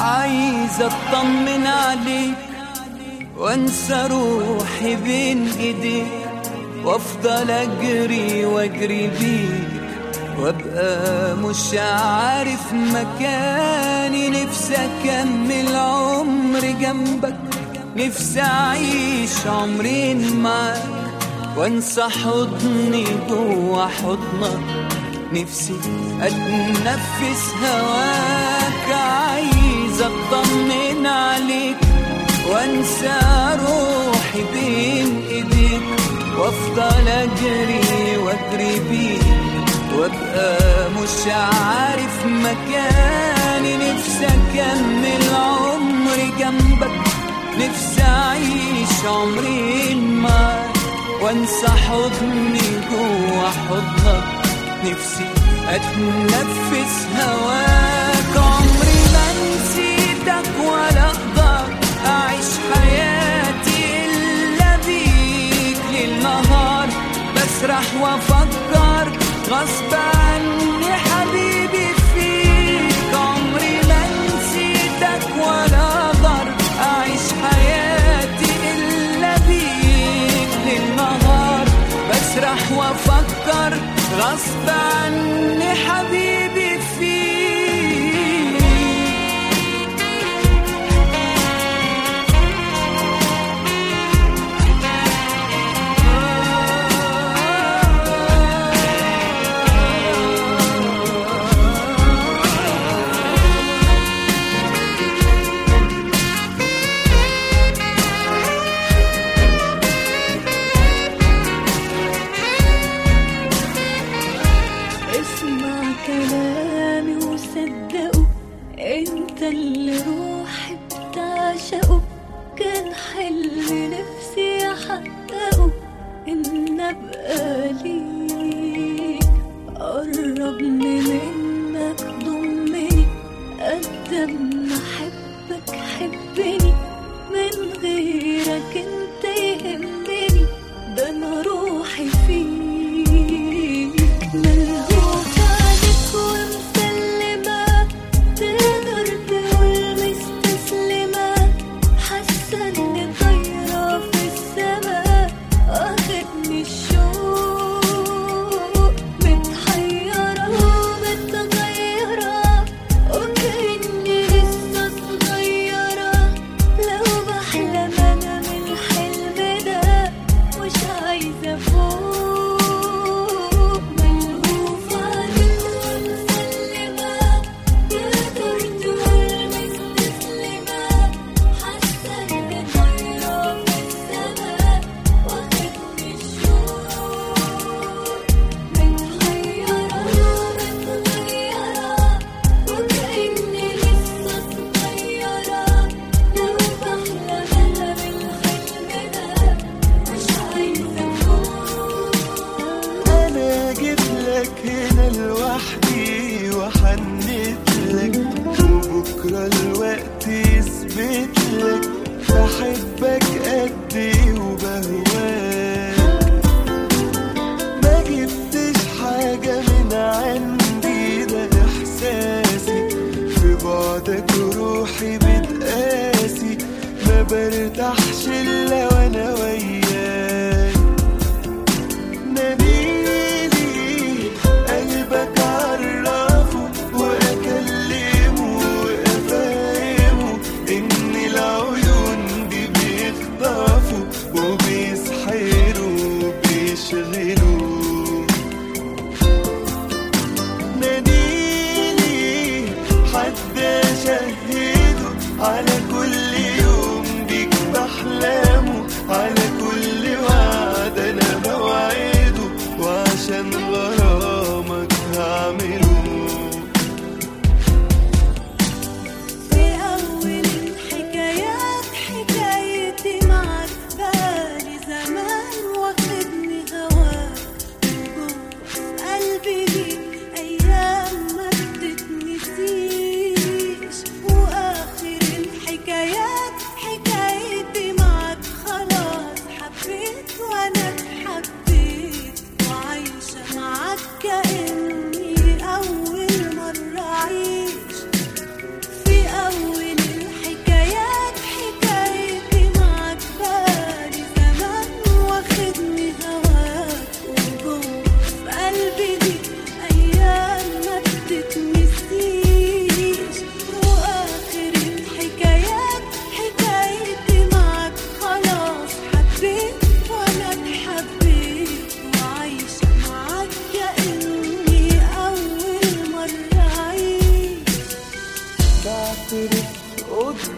عايز اطمن عليك وانسى روحي بين ايديك وافضل اجري واجري بيك وابقى مش عارف مكاني نفسي اكمل عمري جنبك نفسي اعيش عمرين معاك وانسى حضني جوا حضنك نفسي اتنفس هواك عايز اطمن عليك وانسى روحي بين ايديك وافضل اجري واجري بيك وابقى مش عارف مكاني نفسي اكمل عمري جنبك نفسي اعيش عمرين معاك وانسى حضني جوا حضنك نفسي اتنفس هواك عمري ما نسيتك ولا اقدر اعيش حياتي الا بيك ليل نهار بسرح وافكر غصب عني حبيبي فيك عمري ما نسيتك ولا اقدر اعيش حياتي الا بيك ليل نهار بسرح وافكر غصب عني حبيبي فيك اسمع كلامي وصدقه انت اللي روحي بتعشقه كان حلم نفسي احققه ان ابقى ليك قربني منك ضمني قد ما احبك حبني من غيرك انت يهمني ده انا روحي فيك ملهوف عليك ومسلمة تقدر تقول مستسلمة حاسة اني طايرة في السما واخدني الشوق متحيرة ومتغيرة وكأني لسه صغيرة لو بحلم انا من الحلم ده مش عايزة فوق ملهوف عليك ومسلمة تقدر تقول مستسلمة حاسة اني طايرة في السما واخدني الشوق متحيرة ومتغيرة وكأني لسه صغيرة لو بحلم أنا بالحلم ده مش عايزة فوق انا جيت لك هنا لوحدي وحنيت لك وبكره الوقت يثبت لك بحبك قد ايه وبهواك ما جبتش حاجه من عندي ده احساسي في بعدك روحي بتقاسي ما برتاحش الا وانا وياك نبيلي قلبك عرفه واكلمه وافهمه ان العيون دي بيخطفوا وبيسحروا وبيشغلوا ناديلي حد شهده على كل يوم بيك بحلامه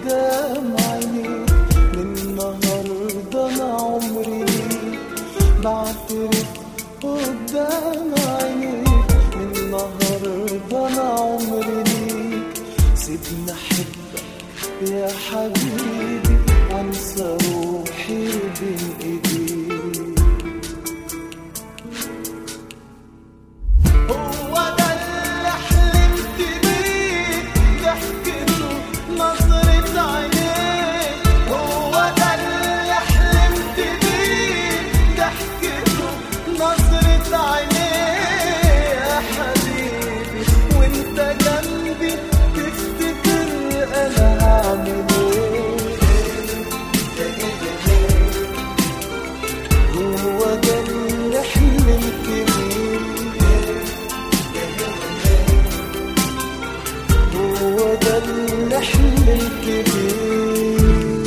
قدام عينيك من النهارده انا عمري ليك بعترف قدام عينيك من النهارده انا عمري ليك سيبني احبك يا حبيبي وانسى روحي بين ايديك هو ده اللي حلمت بيه ضحكته نظرة عينيك هو ده اللي حلمت بيه ضحكته نظرة عينيك يا حبيبي وانت جنبي تفتكر انا هعمل ايه هو ده اللي حلمت بيه هو ده اللي حلمت بيه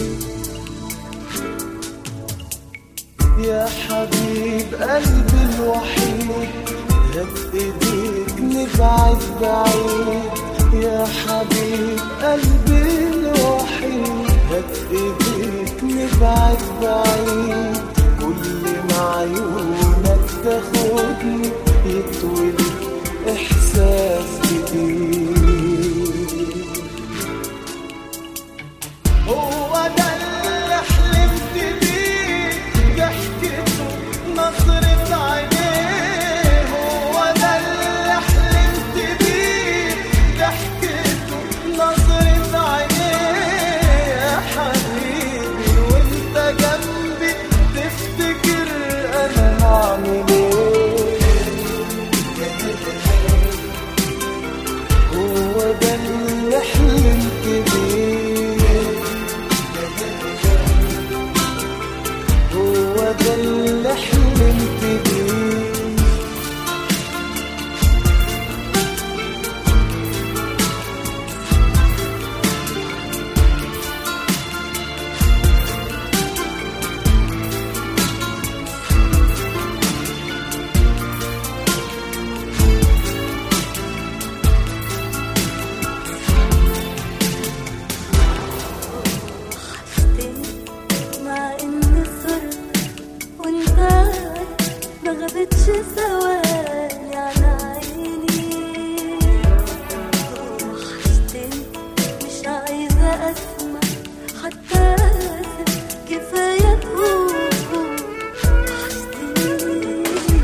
يا حبيب قلبي الوحيد هات ايديك نبعد بعيد يا حبيب قلبي الوحيد هات ايديك نبعد بعيد كل ما عيونك تاخدني يتولد احساس جديد هو ده اللي حلمت بيه ضحكته نظرة عينيه هو ده اللي حلمت بيه ضحكته نظرة عينيه يا حبيبي وانت جنبي تفتكر انا هعمل ايه هو ده اللي حلمت بيه هو ده اللي حلمت بيه مع إني صرت وأنت عارف ما غابتش ثواني على عيني وحشتني مش عايزة أسمع حتى آسف كفاية تقول وحشتني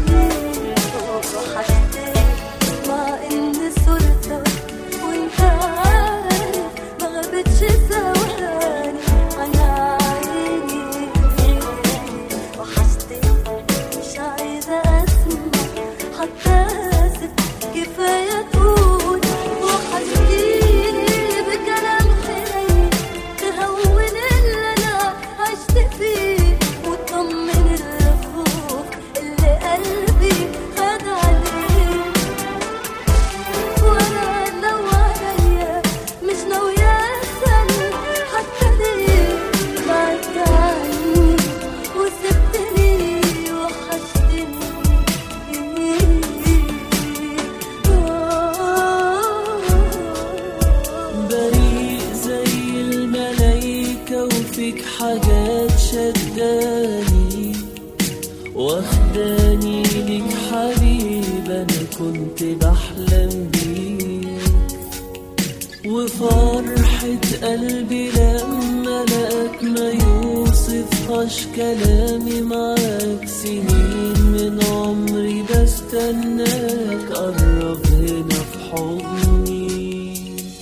وحشتني مع إني صرتك وأنت عارف ما غابتش ثواني على عيني وحشتني مش عايزة أسمع حتى آسف كفاية تقول وحشتيني بكلام حنين تهون اللي أنا عشت فيه وتطمن الخوف اللي قلبي خد عليه وانا لو عليا مش ناوية اسأل حتى ليه بعدت عني وسبتني وحشتني بريء زي الملايكة وفيك حاجات شداني واخداني ليك حبيب انا كنت بحلم بيك وفرحة قلبي لما لقاك ما يوصفهاش كلامي معاك سنين من عمري بستناك قرب هنا في حضني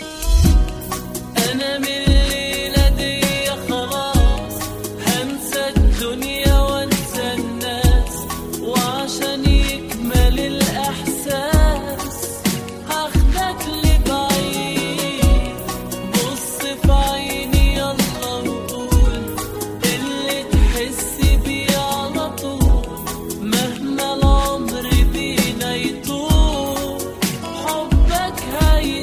أنا من الليلة دي خلاص هنسى الدنيا وانسى الناس وعشان يكمل الإحساس هاخدك لبعيد بص في عيني يلا وقول اللي تحس بيه على طول مهما العمر بينا يطول حبك هي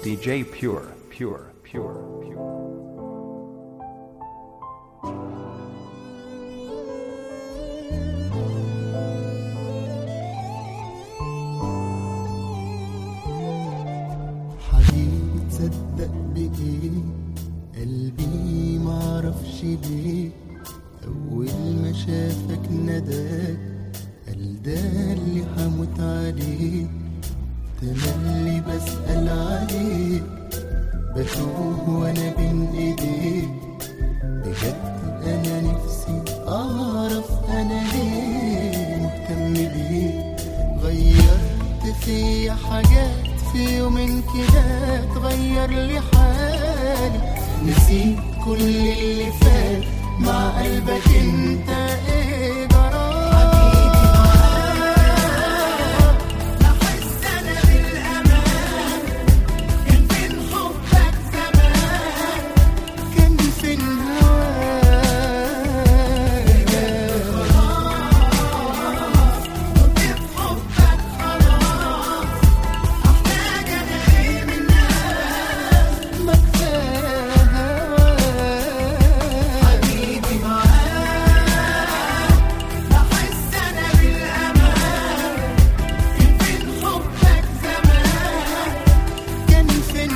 DJ Pure, Pure, Pure, Pure. حبيبي تصدق بإيه قلبي معرفش ليه أول ما شافك نداك قال ده اللي هموت عليه تملي بسأل عليه بتوه وأنا بين إيديه بجد أنا نفسي أعرف أنا ليه مهتم بيه غيرت في حاجات في يومين كده تغير لي حالي نسيت كل اللي فات مع قلبك انت ايه جرى حبيبي معاك بحس انا بالامان كان فين حبك زمان كان فين هواك وكيف حبك خلاص احتاج انا ايه من الناس ما كفايه هواك حبيبي معاك بحس انا بالامان كان فين حبك زمان كان فين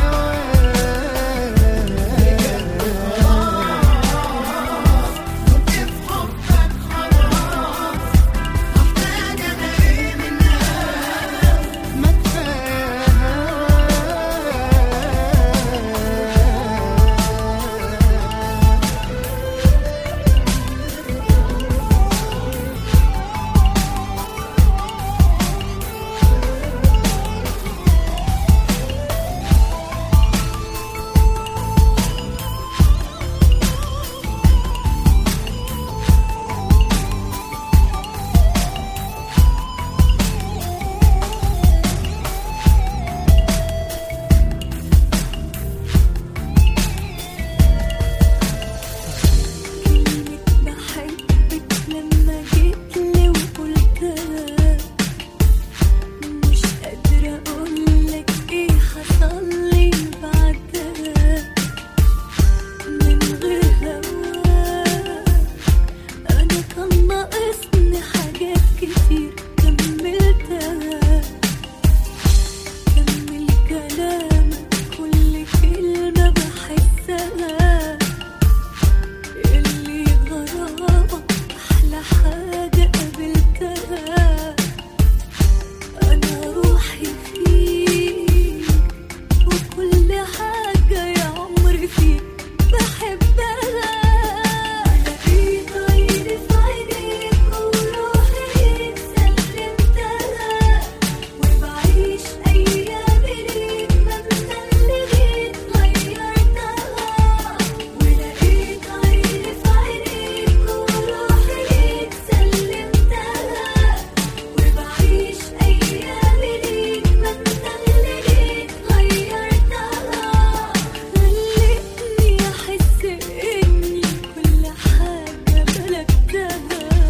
هواك وكيف حبك خلاص احتاج انا ايه من الناس ما كفايه هواك بحبك لما جيت لي وقلتها مش قادرة أقولك إيه حصل لي بعدها من غير هواك أنا كان ناقصني حاجات كتير كملتها كمل كلامك كل كلمة بحسها اللي غرامك أحلى حاجة قابلتها أنا روحي فيك وكل حاجة يا عمري فيك بحبها لقيت عيني في عينيك وروحي ليك سلمتها وبعيش أيامي ليك بمثل ليك غيرتها ولقيت عيني في عينيك وروحي ليك سلمتها وبعيش أيامي ليك بمثل ليك غيرتها خلتني أحس إني كل حاجة ملكتها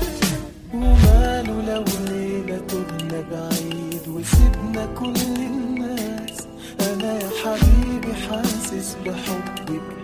وماله لو ليلة تبنا بعيد وسيبنا كل الناس أنا يا حبيبي حاسس بحبك